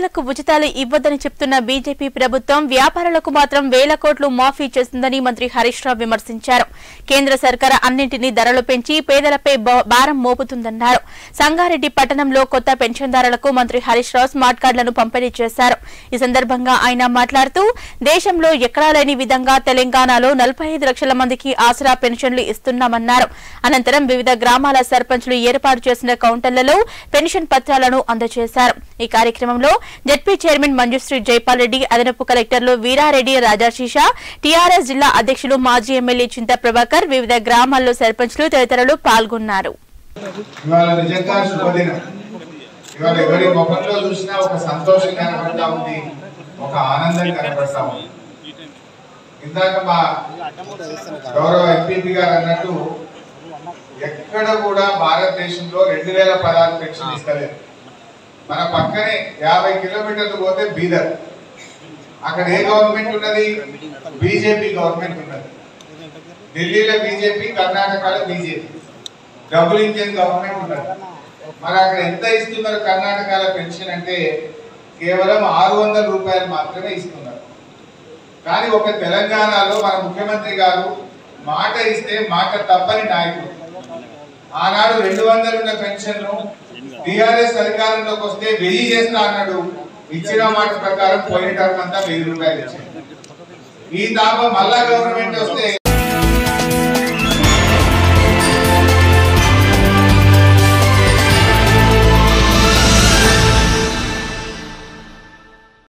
మహిళలకు ఉచితాలు ఇవ్వదని చెప్తున్న బీజేపీ ప్రభుత్వం వ్యాపారులకు మాత్రం వేల కోట్లు మాఫీ చేస్తుందని మంత్రి హరీష్ రావు విమర్శించారు కేంద్ర సర్కార్ అన్నింటినీ ధరలు పెంచి పేదలపై బా- భారం మోపుతుందన్నారు సంగారెడ్డి పట్టణంలో కొత్త పెన్షన్దారులకు మంత్రి హరీష్ రావు స్మార్ట్ కార్డులను పంపిణీ చేశారు ఈ సందర్భంగా ఆయన మాట్లాడుతూ దేశంలో ఎక్కడా లేని విధంగా తెలంగాణలో నలభై ఐదు లక్షల మందికి ఆసరా పెన్షన్లు ఇస్తున్నామన్నారు అనంతరం వివిధ గ్రామాల సర్పంచ్లు ఏర్పాటు చేసిన కౌంటర్లలో పెన్షన్ పత్రాలను అందజేశారు ఈ కార్యక్రమంలో జడ్పీ చైర్మన్ మంజుశ్రీ జైపాల్ రెడ్డి అదనపు కలెక్టర్లు వీరారెడ్డి రాజాశీష టీఆర్ఎస్ జిల్లా అధ్యక్షులు మాజీ ఎమ్మెల్యే చింత ప్రభాకర్ వివిధ గ్రామాల్లో సర్పంచ్లు తదితరులు పాల్గొన్నారు ఇవాళ నిజంగా శుభదినం ఇవాళ ఎవరి ముఖంలో చూసినా ఒక సంతోషం కనబడతా ఉంది ఒక ఆనందం కనబడతా ఉంది ఇందాక మా గౌరవ ఎంపీపీ గారు అన్నట్టు ఎక్కడ కూడా భారతదేశంలో రెండు వేల పదహారు పెన్షన్ ఇస్తలేదు మన పక్కనే యాభై కిలోమీటర్లు పోతే బీదర్ అక్కడ ఏ గవర్నమెంట్ ఉన్నది బీజేపీ గవర్నమెంట్ ఉన్నది ఢిల్లీలో బీజేపీ కర్ణాటకలో బీజేపీ డబుల్ ఇంజిన్ గవర్నమెంట్ ఉన్నది మరి అక్కడ ఎంత ఇస్తున్నారు కర్ణాటకలో పెన్షన్ అంటే కేవలం ఆరు వందల రూపాయలు మాత్రమే ఇస్తున్నారు కానీ ఒక తెలంగాణలో మన ముఖ్యమంత్రి గారు మాట ఇస్తే మాట తప్పని నాయకుడు ఆనాడు రెండు వందలు ఉన్న పెన్షన్ టిఆర్ఎస్ అధికారంలోకి వస్తే వెయ్యి చేస్తా అన్నాడు ఇచ్చిన మాట ప్రకారం పోయిన టర్మ్ అంతా వెయ్యి రూపాయలు ఇచ్చాడు ఈ తాప మళ్ళా గవర్నమెంట్ వస్తే